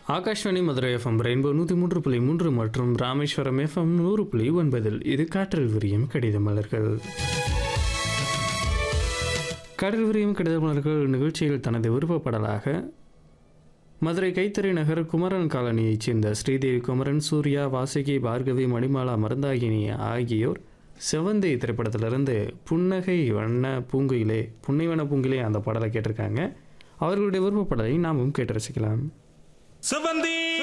Akashvani Madurai FM rainbow நூற்றி மூன்று புள்ளி மூன்று மற்றும் ராமேஸ்வரம் எஃப்எம் நூறு புள்ளி ஒன்பதில் இது காற்றில் விரியும் கடித மலர்கள் காற்றில் விரியும் கடித மலர்கள் நிகழ்ச்சியில் தனது விருப்பப்படலாக மதுரை கைத்தறி நகர் குமரன் காலனியைச் சேர்ந்த ஸ்ரீதேவி குமரன் சூர்யா வாசுகி பார்கவி மணிமாலா மருந்தாகினி ஆகியோர் செவந்தி திரைப்படத்திலிருந்து புன்னகை வண்ண பூங்குயிலே புன்னை வண்ண பூங்குயிலே அந்த பாடலை கேட்டிருக்காங்க அவர்களுடைய விருப்பப்படலை நாமும் கேட்டு ரசிக்கலாம் செவந்தி